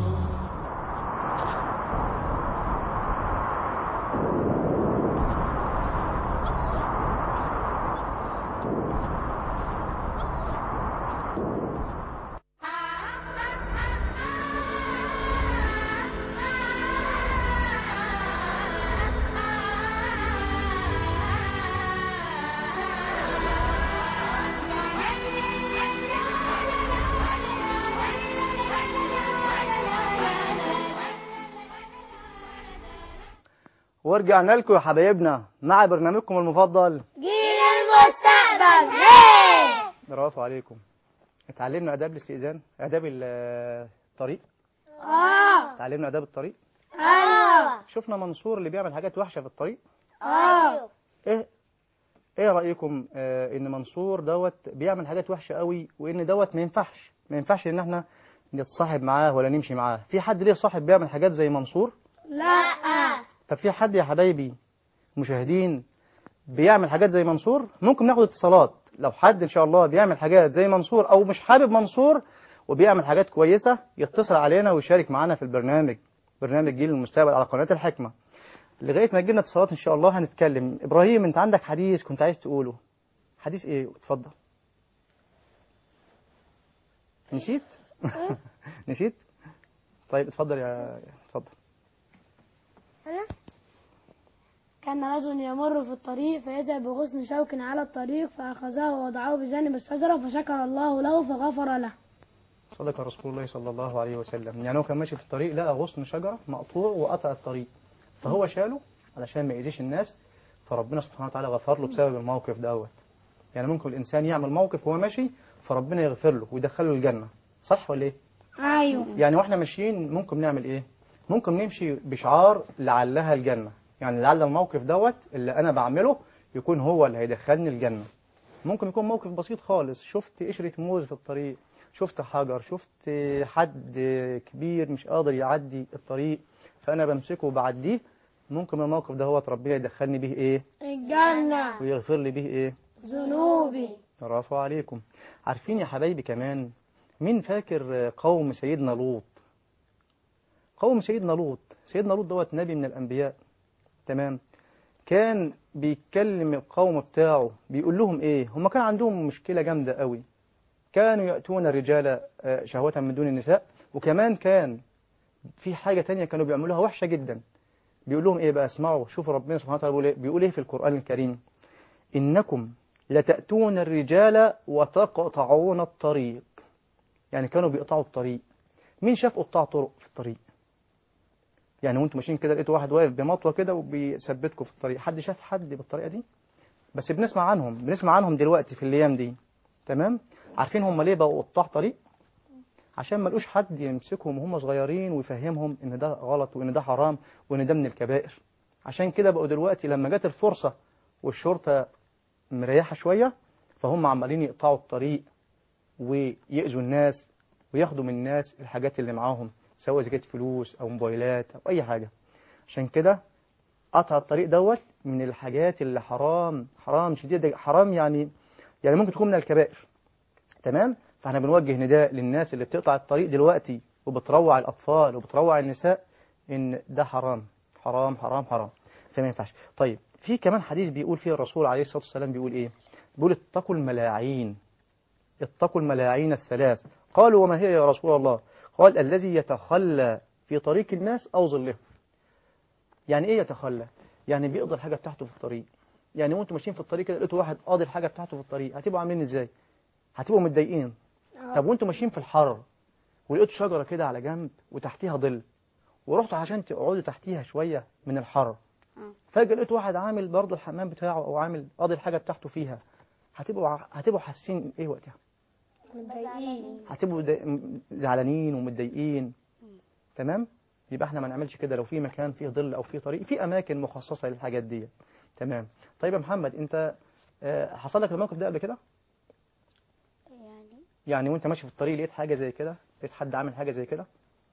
ورجعنا لكم يا حبايبنا مع برنامجكم المفضل جيل المستقبل هي برافو عليكم اتعلمنا اداب الاستئذان اداب ال- الطريق اه اتعلمنا اداب الطريق ايوه شفنا منصور اللي بيعمل حاجات وحشه في الطريق اه ايه ايه رايكم آه ان منصور دوت بيعمل حاجات وحشه قوي وان دوت ما ينفعش ما ينفعش ان احنا نتصاحب معاه ولا نمشي معاه في حد ليه صاحب بيعمل حاجات زي منصور لا طب في حد يا حبايبي مشاهدين بيعمل حاجات زي منصور ممكن ناخد اتصالات لو حد ان شاء الله بيعمل حاجات زي منصور او مش حابب منصور وبيعمل حاجات كويسة يتصل علينا ويشارك معنا في البرنامج برنامج جيل المستقبل على قناة الحكمة لغاية ما تجيلنا اتصالات ان شاء الله هنتكلم ابراهيم انت عندك حديث كنت عايز تقوله حديث ايه اتفضل نسيت نسيت طيب اتفضل يا اتفضل كان رجل يمر في الطريق فإذا بغصن شوك على الطريق فأخذه ووضعه بجانب الشجرة فشكر الله له فغفر له صدق رسول الله صلى الله عليه وسلم يعني هو كان ماشي في الطريق لقى غصن شجرة مقطوع وقطع الطريق فهو شاله علشان ما يأذيش الناس فربنا سبحانه وتعالى غفر له بسبب الموقف دوت يعني ممكن الإنسان يعمل موقف وهو ماشي فربنا يغفر له ويدخله الجنة صح ولا إيه؟ أيوه يعني واحنا ماشيين ممكن نعمل إيه؟ ممكن نمشي بشعار لعلها الجنة يعني لعل الموقف دوت اللي أنا بعمله يكون هو اللي هيدخلني الجنة ممكن يكون موقف بسيط خالص شفت قشرة موز في الطريق شفت حجر شفت حد كبير مش قادر يعدي الطريق فأنا بمسكه وبعديه ممكن من الموقف ده هو ربنا يدخلني به إيه الجنة ويغفر لي به إيه ذنوبي برافو عليكم عارفين يا حبايبي كمان مين فاكر قوم سيدنا لوط قوم سيدنا لوط سيدنا لوط دوت نبي من الأنبياء تمام كان بيتكلم القوم بتاعه بيقول لهم ايه هم كان عندهم مشكلة جامدة قوي كانوا يأتون الرجال آه، شهوة من دون النساء وكمان كان في حاجة تانية كانوا بيعملوها وحشة جدا بيقول لهم ايه بقى اسمعوا شوفوا ربنا سبحانه وتعالى بيقول ايه, بيقول إيه في القرآن الكريم إنكم لتأتون الرجال وتقطعون الطريق يعني كانوا بيقطعوا الطريق مين شاف قطاع طرق في الطريق يعني وانتم ماشيين كده لقيتوا واحد واقف بمطوه كده وبيثبتكم في الطريق حد شاف حد بالطريقه دي بس بنسمع عنهم بنسمع عنهم دلوقتي في الايام دي تمام عارفين هم ليه بقوا قطاع طريق عشان ما لقوش حد يمسكهم وهم صغيرين ويفهمهم ان ده غلط وان ده حرام وان ده من الكبائر عشان كده بقوا دلوقتي لما جت الفرصه والشرطه مريحه شويه فهم عمالين يقطعوا الطريق ويأذوا الناس وياخدوا من الناس الحاجات اللي معاهم سواء إذا كانت فلوس أو موبايلات أو أي حاجة عشان كده قطع الطريق دوت من الحاجات اللي حرام حرام شديد حرام يعني يعني ممكن تكون من الكبائر تمام فاحنا بنوجه نداء للناس اللي بتقطع الطريق دلوقتي وبتروع الأطفال وبتروع النساء إن ده حرام حرام حرام حرام فما ينفعش طيب في كمان حديث بيقول فيه الرسول عليه الصلاة والسلام بيقول إيه بيقول اتقوا الملاعين اتقوا الملاعين الثلاث قالوا وما هي يا رسول الله قال الذي يتخلى في طريق الناس أو ظلهم يعني إيه يتخلى يعني بيقضي الحاجة بتاعته في الطريق يعني وانتم ماشيين في الطريق كده لقيتوا واحد قاضي الحاجة بتاعته في الطريق هتبقوا عاملين ازاي هتبقوا متضايقين آه. طب وانتوا ماشيين في الحر ولقيتوا شجره كده على جنب وتحتيها ظل ورحتوا عشان تقعدوا تحتيها شويه من الحر آه. فجاه لقيت واحد عامل برضه الحمام بتاعه او عامل قاضي الحاجه بتاعته فيها هتبقوا ع- هتبقوا حاسين ايه وقتها متضايقين هتبقوا دا- م- زعلانين ومتضايقين تمام يبقى احنا ما نعملش كده لو في مكان فيه ظل او فيه طريق في اماكن مخصصه للحاجات دي تمام طيب يا محمد انت آه، حصل لك الموقف ده قبل كده يعني يعني وانت ماشي في الطريق لقيت حاجه زي كده لقيت حد عامل حاجه زي كده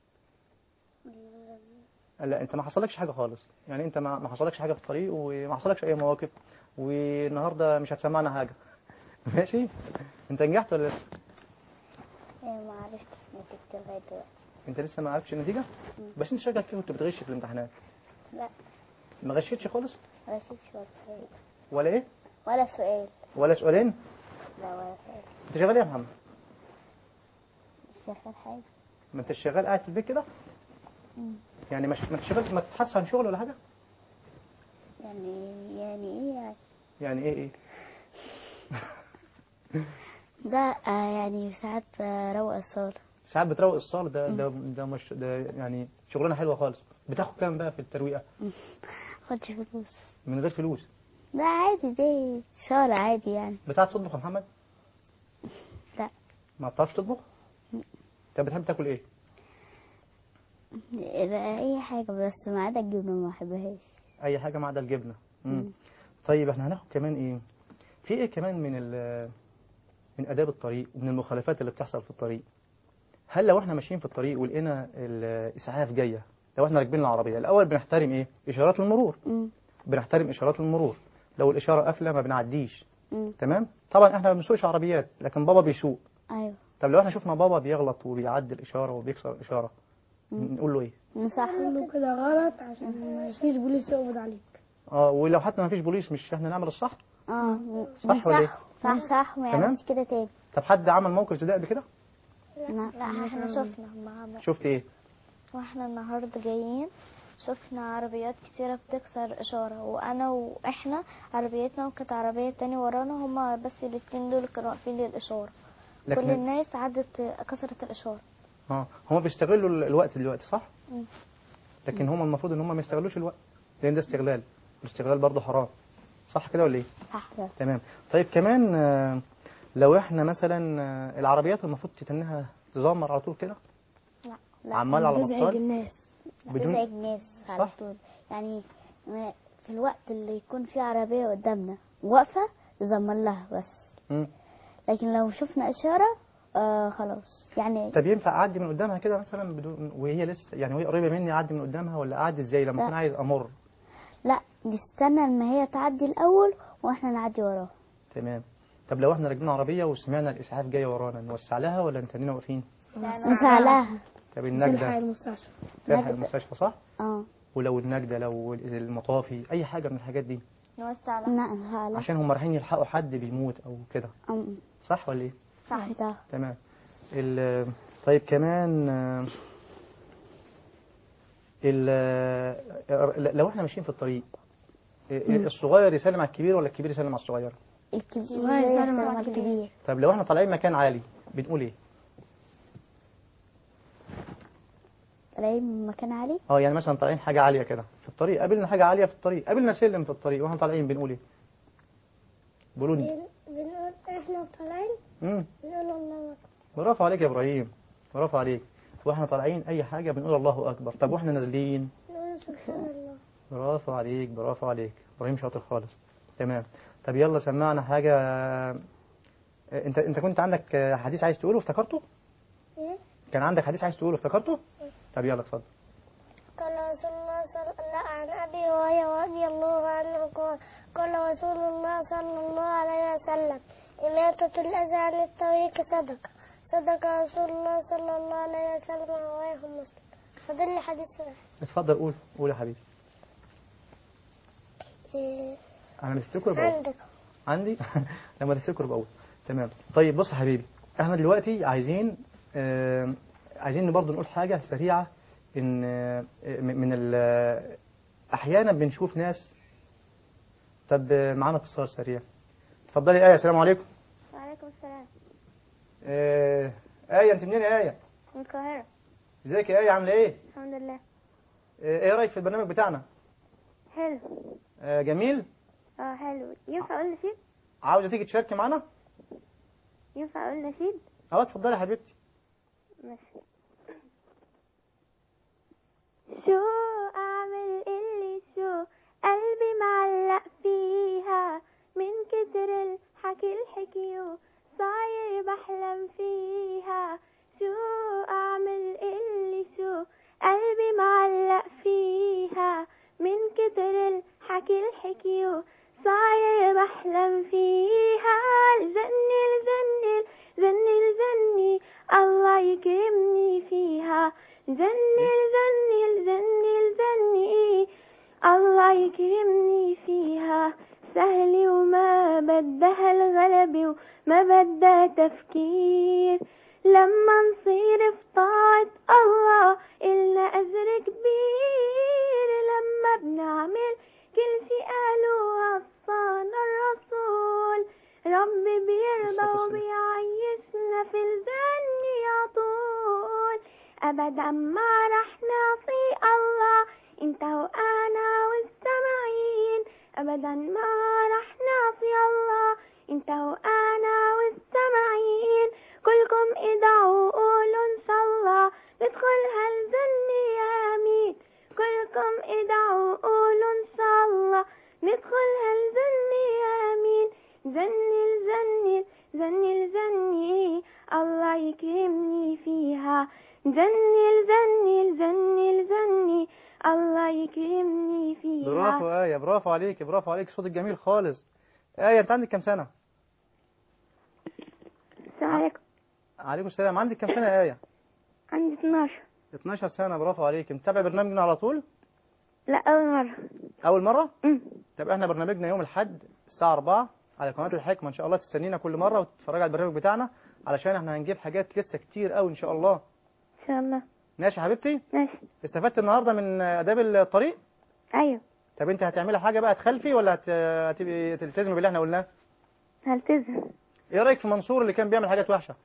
لا انت ما حصلكش حاجه خالص يعني انت ما ما حصلكش حاجه في الطريق وما حصلكش اي مواقف والنهارده مش هتسمعنا حاجه ماشي انت نجحت ولا لسه ما عرفتش نتيجة لغاية دلوقتي انت لسه ما عرفتش النتيجه بس انت شغال كده كنت بتغش في الامتحانات لا ما غشيتش خالص ولا شيء ولا سؤال ولا ايه ولا سؤال ولا سؤالين لا ولا سؤال انت شغال ايه يا محمد مش شغال حاجة ما انت شغال قاعد في البيت كده يعني مش ما تشتغل ما تتحسن عن شغل ولا حاجه يعني يعني ايه يعني يعني ايه ايه ده آه يعني ساعات بروق الصالة ساعات بتروق الصال ده ده ده مش ده يعني شغلانه حلوه خالص بتاخد كام بقى في الترويقه خدش فلوس من غير فلوس ده عادي دي صالة عادي يعني بتعرف تطبخ يا محمد لا ما بتعرفش تطبخ طب بتحب تاكل ايه يبقى اي حاجة بس ما عدا الجبنة ما بحبهاش اي حاجه ما عدا الجبنه مم. مم. طيب احنا هناخد كمان ايه في ايه كمان من ال من اداب الطريق ومن المخالفات اللي بتحصل في الطريق هل لو احنا ماشيين في الطريق ولقينا الاسعاف جايه لو احنا راكبين العربيه الاول بنحترم ايه اشارات المرور مم. بنحترم اشارات المرور لو الاشاره قافله ما بنعديش مم. تمام طبعا احنا ما بنسوقش عربيات لكن بابا بيسوق ايوه طب لو احنا شفنا بابا بيغلط وبيعدي الاشاره وبيكسر الاشاره نقول له ايه نصح قول له كده غلط عشان ما يجيش بوليس يقبض عليك اه ولو حتى ما فيش بوليس مش احنا نعمل الصح اه صح ولا ايه صح صح ما تمام. يعملش كده تاني طب حد عمل موقف زي ده قبل كده لا لا احنا شفنا مع شفت ايه واحنا النهارده جايين شفنا عربيات كتيرة بتكسر إشارة وأنا وإحنا عربيتنا وكانت عربية تاني ورانا هما بس الاتنين دول كانوا واقفين للإشارة كل لكن الناس عدت كسرت الإشارة اه هم بيستغلوا ال- الوقت دلوقتي صح مم. لكن هم المفروض ان هم ما يستغلوش الوقت لان ده استغلال الاستغلال برضه حرام صح كده ولا ايه صح تمام طيب كمان آه، لو احنا مثلا آه، العربيات المفروض تتنها تزمر على طول كده لا عمال على تزعج بطال الناس بدون- تزعج الناس على صح. طول يعني ما- في الوقت اللي يكون فيه عربية قدامنا واقفة نزمر لها بس مم. لكن لو شفنا إشارة آه خلاص يعني طب ينفع اعدي من قدامها كده مثلا بدون وهي لسه يعني وهي قريبه مني اعدي من قدامها ولا اعدي ازاي لما لا. اكون عايز امر لا نستنى ان هي تعدي الأول واحنا نعدي وراها تمام طب لو احنا راكبين عربيه وسمعنا الاسعاف جاي ورانا نوسع لها ولا نتنينا واقفين نفعلها طب تلحق النجده المستشفى تلحق نجدة. المستشفى صح اه ولو النجده لو المطافي اي حاجه من الحاجات دي نوسع لها لا نفعلها عشان هم رايحين يلحقوا حد بيموت او كده أم- صح ولا ايه صح ده تمام ال- طيب كمان آه، ال- لو احنا ماشيين في الطريق آه، الصغير يسلم على الكبير ولا الكبير يسلم على الصغير الكبير صغير يسلم يسلم على على الكبير طب لو احنا طالعين مكان عالي بنقول ايه طالعين من مكان عالي اه يعني مثلا طالعين حاجه عاليه كده في الطريق قابلنا حاجه عاليه في الطريق قابلنا سلم في الطريق واحنا طالعين بنقول ايه بنقول بن- بنقول احنا طالعين امم نقول الله أكبر. برافو عليك يا ابراهيم برافو عليك واحنا طالعين اي حاجه بنقول الله اكبر طب واحنا نازلين نقول سبحان الله برافو عليك برافو عليك ابراهيم شاطر خالص تمام طب يلا سمعنا حاجه آه، انت انت كنت عندك آه، حديث عايز تقوله افتكرته إيه؟ كان عندك حديث عايز تقوله افتكرته طب يلا اتفضل قال رسول الله صلى الله عن أبي هريرة رضي الله عنه قال قال رسول الله صلى الله عليه وسلم إماتة الأذى عن الطريق صدقة صدق رسول الله صلى الله عليه وسلم رواه مسلم فضل لي حديث واحد اتفضل قول قول يا حبيبي إيه، انا مفتكر بقول عندك عندي لما تفتكر بقول تمام طيب بص يا حبيبي احنا دلوقتي عايزين آه عايزين برضه نقول حاجه سريعه ان آه م- من ال آه، احيانا بنشوف ناس طب آه، معانا اتصال سريع اتفضلي ايه السلام عليكم وعليكم السلام آه، آية أنت منين يا آية؟ من القاهرة ازيك يا آية عاملة إيه؟ الحمد لله آه، إيه رأيك في البرنامج بتاعنا؟ حلو آه، جميل؟ اه حلو ينفع اقول نشيد عاوزة تيجي تشاركي معانا؟ ينفع اقول نشيد أه اتفضلي يا حبيبتي ماشي شو اعمل اللي شو قلبي معلق فيها من كتر الحكي الحكي صاير بحلم فيها شو اعمل اللي شو قلبي معلق فيها من كتر الحكي الحكي صاير بحلم فيها الجنة الجنة الجنة الجنة الله يكرمني فيها الجنة الجنة الجنة الجنة الله يكرمني فيها سهلة وما بدها الغلبة وما بدها تفكير لما نصير في طاعة الله إلنا أجر كبير لما بنعمل كل شي قالوا وصانا الرسول ربي بيرضى وبيعيشنا في الجنة عطول أبدا ما رح نعصي الله انت وأنا والسامعين أبدا ما رح نعصي الله انت وأنا والسامعين كلكم ادعوا قولوا إن شاء الله ندخل هالجنة آمين كلكم ادعوا قولوا إن شاء الله ندخل هالجنة آمين جنة الجنة جنة الجنة الله يكرمني فيها جنة الجنة الجنة الجنة الله يكرمني فيها برافو آية برافو عليك برافو عليك صوتك جميل خالص آية أنت عندك كام سنة؟ السلام عليكم عليكم السلام عندك كام سنة يا آية؟ عندي 12 12 سنة برافو عليك متابع برنامجنا على طول؟ لا أول مرة أول مرة؟ أمم. طب احنا برنامجنا يوم الأحد الساعة 4 على قناة الحكمة إن شاء الله تستنينا كل مرة وتتفرج على البرنامج بتاعنا علشان احنا هنجيب حاجات لسه كتير قوي إن شاء الله إن شاء الله ماشي يا حبيبتي؟ ماشي استفدت النهاردة من آداب الطريق؟ أيوة طب أنت هتعملي حاجة بقى تخلفي ولا هت... هتبقي تلتزمي باللي احنا قلناه؟ هلتزم إيه رأيك في منصور اللي كان بيعمل حاجات وحشة؟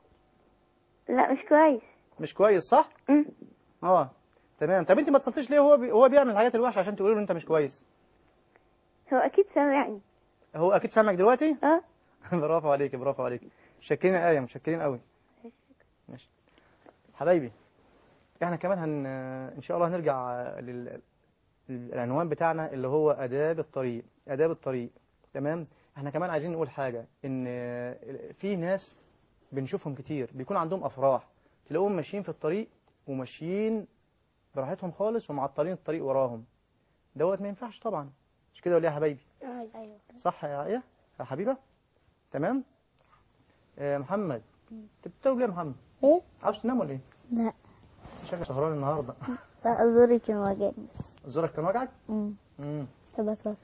لا مش كويس مش كويس صح؟ أمم. اه تمام طب انت ما اتصلتيش ليه هو بي... هو بيعمل الحاجات الوحشه عشان تقولي له انت مش كويس هو أكيد سامعني هو اكيد سامعك دلوقتي اه برافو عليك برافو عليك متشكرين يا ايه متشكرين قوي ماشي حبايبي احنا كمان هن... ان شاء الله هنرجع لل... للعنوان بتاعنا اللي هو اداب الطريق اداب الطريق تمام احنا كمان عايزين نقول حاجه ان في ناس بنشوفهم كتير بيكون عندهم افراح تلاقوهم ماشيين في الطريق وماشيين براحتهم خالص ومعطلين الطريق وراهم دوت ما ينفعش طبعا مش كده ولا إيه يا حبايبي ايوه صح يا ايه يا حبيبه تمام آه محمد انت بتقول ليه يا محمد ايه عاوز تنام ولا ايه لا شكلك سهران النهارده لا زوري كان واجعني زورك كان وجعك امم امم طب اتفضل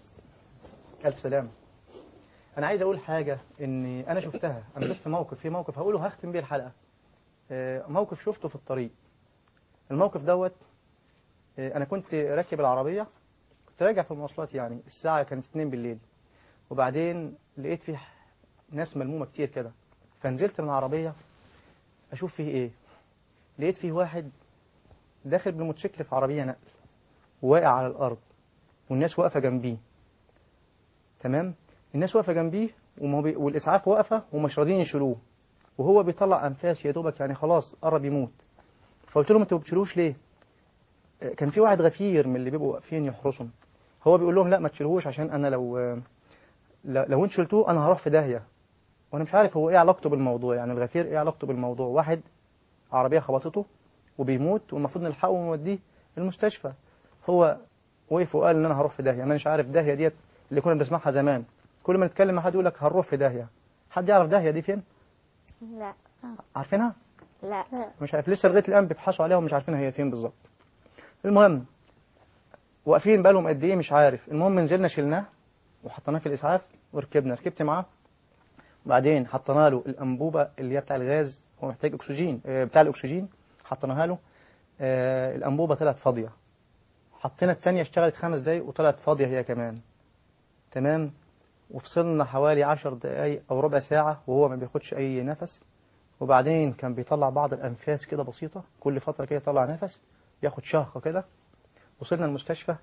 الف سلامه انا عايز اقول حاجه ان انا شفتها انا شفت موقف في موقف هقوله هختم بيه الحلقه آه، موقف شفته في الطريق الموقف دوت آه، انا كنت راكب العربيه كنت راجع في المواصلات يعني الساعه كانت 2 بالليل وبعدين لقيت فيه ناس ملمومه كتير كده فنزلت من العربيه اشوف فيه ايه لقيت فيه واحد داخل بالموتوسيكل في عربيه نقل واقع على الارض والناس واقفه جنبيه تمام الناس واقفه جنبيه وما بي... والاسعاف واقفه ومش راضيين يشيلوه وهو بيطلع انفاس يا دوبك يعني خلاص قرب يموت فقلت لهم انتوا ما بتشيلوش ليه آه، كان في واحد غفير من اللي بيبقوا واقفين يحرسهم هو بيقول لهم لا ما تشيلوهوش عشان انا لو لو لو انتوا شلتوه انا هروح في داهيه وانا مش عارف هو ايه علاقته بالموضوع يعني الغفير ايه علاقته بالموضوع واحد عربيه خبطته وبيموت والمفروض نلحقه ونوديه المستشفى هو وقف وقال ان انا هروح في داهيه انا مش عارف داهيه ديت اللي كنا بنسمعها زمان كل ما نتكلم مع حد يقول لك هنروح في داهيه حد يعرف داهيه دي فين لا عارفينها لا مش عارف لسه لغايه الان بيبحثوا عليها ومش عارفين هي فين بالظبط المهم واقفين بقالهم قد ايه مش عارف المهم نزلنا شلناه وحطيناه في الاسعاف وركبنا ركبت معاه وبعدين حطينا له الانبوبه اللي هي بتاع الغاز هو محتاج اكسجين آه، بتاع الاكسجين حطيناها له آه، الانبوبه طلعت فاضيه حطينا الثانيه اشتغلت خمس دقايق وطلعت فاضيه هي كمان تمام وفصلنا حوالي عشر دقايق او ربع ساعه وهو ما بياخدش اي نفس وبعدين كان بيطلع بعض الأنفاس كده بسيطة كل فترة كده يطلع نفس ياخد شهقة كده وصلنا المستشفى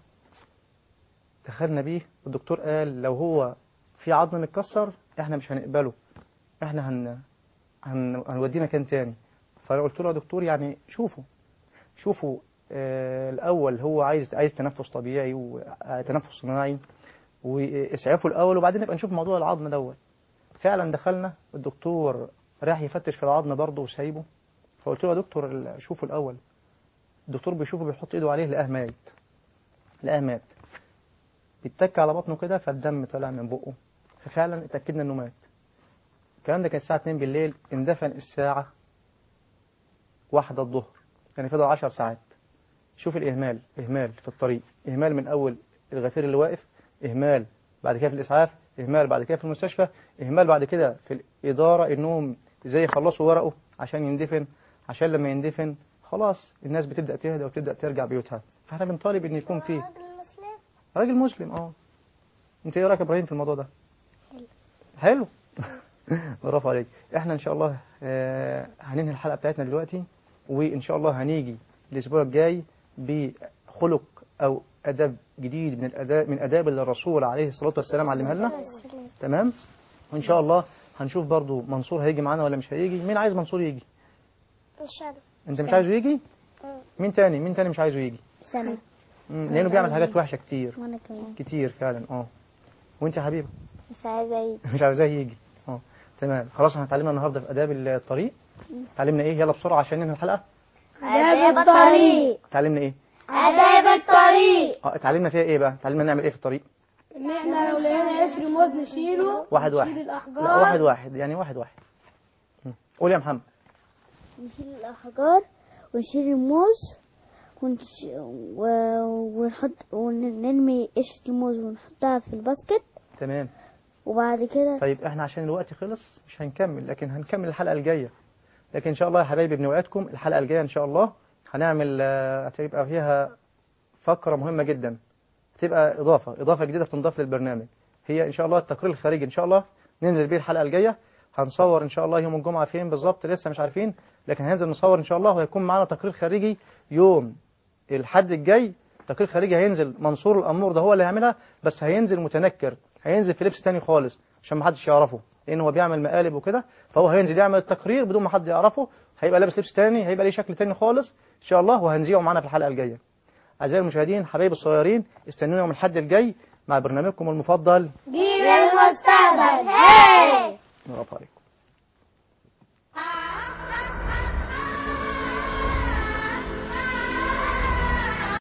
دخلنا بيه والدكتور قال لو هو في عظم متكسر احنا مش هنقبله احنا هن... هن... هنوديه مكان تاني فانا قلت له يا دكتور يعني شوفوا شوفوا آه الاول هو عايز عايز تنفس طبيعي وتنفس صناعي واسعافه الاول وبعدين نبقى نشوف موضوع العظم دوت فعلا دخلنا الدكتور راح يفتش في العظم برضه وسايبه فقلت له يا دكتور ال- شوفه الاول الدكتور بيشوفه بيحط ايده عليه لقاه ميت لقاه مات بيتك على بطنه كده فالدم طلع من بقه ففعلا اتاكدنا انه مات الكلام ده كان الساعه 2 بالليل اندفن الساعه واحدة الظهر يعني فضل 10 ساعات شوف الإهمال إهمال في الطريق إهمال من أول الغفير اللي واقف إهمال بعد كده في الإسعاف إهمال بعد كده في المستشفى إهمال بعد كده في الإدارة إنهم إزاي يخلصوا ورقه عشان يندفن عشان لما يندفن خلاص الناس بتبدأ تهدى وتبدأ ترجع بيوتها فاحنا بنطالب إن يكون فيه راجل مسلم راجل مسلم اه انت ايه رايك يا ابراهيم في الموضوع ده حلو برافو عليك احنا ان شاء الله آه، هننهي الحلقه بتاعتنا دلوقتي وان شاء الله هنيجي الاسبوع الجاي بخلق او ادب جديد من الاداب من اداب اللي الرسول عليه الصلاه والسلام علمها لنا تمام وان شاء الله هنشوف برضو منصور هيجي معانا ولا مش هيجي مين عايز منصور يجي مش عارف انت مش عايزه يجي مين تاني مين تاني مش عايزه يجي سنة مم، لانه بيعمل حاجات وحشه كتير وانا كمان كتير فعلا اه وانت يا حبيبي مش عايزة يجي مش عاوزاه يجي اه تمام خلاص احنا اتعلمنا النهارده في اداب الطريق اتعلمنا ايه يلا بسرعه عشان ننهي الحلقه آداب الطريق اتعلمنا ايه آداب الطريق اه اتعلمنا فيها ايه بقى اتعلمنا نعمل ايه في الطريق ان احنا لو لقينا عشر موز نشيله واحد واحد نشيل الاحجار لا واحد واحد يعني واحد واحد مم. قول يا محمد نشيل الأحجار ونشيل الموز ونش... و... ونحط ونرمي قشرة الموز ونحطها في الباسكت تمام وبعد كده طيب احنا عشان الوقت خلص مش هنكمل لكن هنكمل الحلقه الجايه لكن ان شاء الله يا حبايبي بنوعدكم الحلقه الجايه ان شاء الله هنعمل آه، هتبقى فيها فقره مهمه جدا هتبقى اضافه اضافه جديده بتنضاف للبرنامج هي ان شاء الله التقرير الخارجي ان شاء الله ننزل بيه الحلقه الجايه هنصور ان شاء الله يوم الجمعه فين بالظبط لسه مش عارفين لكن هننزل نصور ان شاء الله وهيكون معانا تقرير خارجي يوم الحد الجاي تقرير خارجي هينزل منصور الامور ده هو اللي هيعملها بس هينزل متنكر هينزل في لبس تاني خالص عشان ما حدش يعرفه لان هو بيعمل مقالب وكده فهو هينزل يعمل التقرير بدون ما حد يعرفه هيبقى لابس لبس تاني هيبقى ليه شكل تاني خالص ان شاء الله وهنذيعه معانا في الحلقه الجايه اعزائي المشاهدين حبايبي الصغيرين استنونا يوم الحد الجاي مع برنامجكم المفضل جيل المستقبل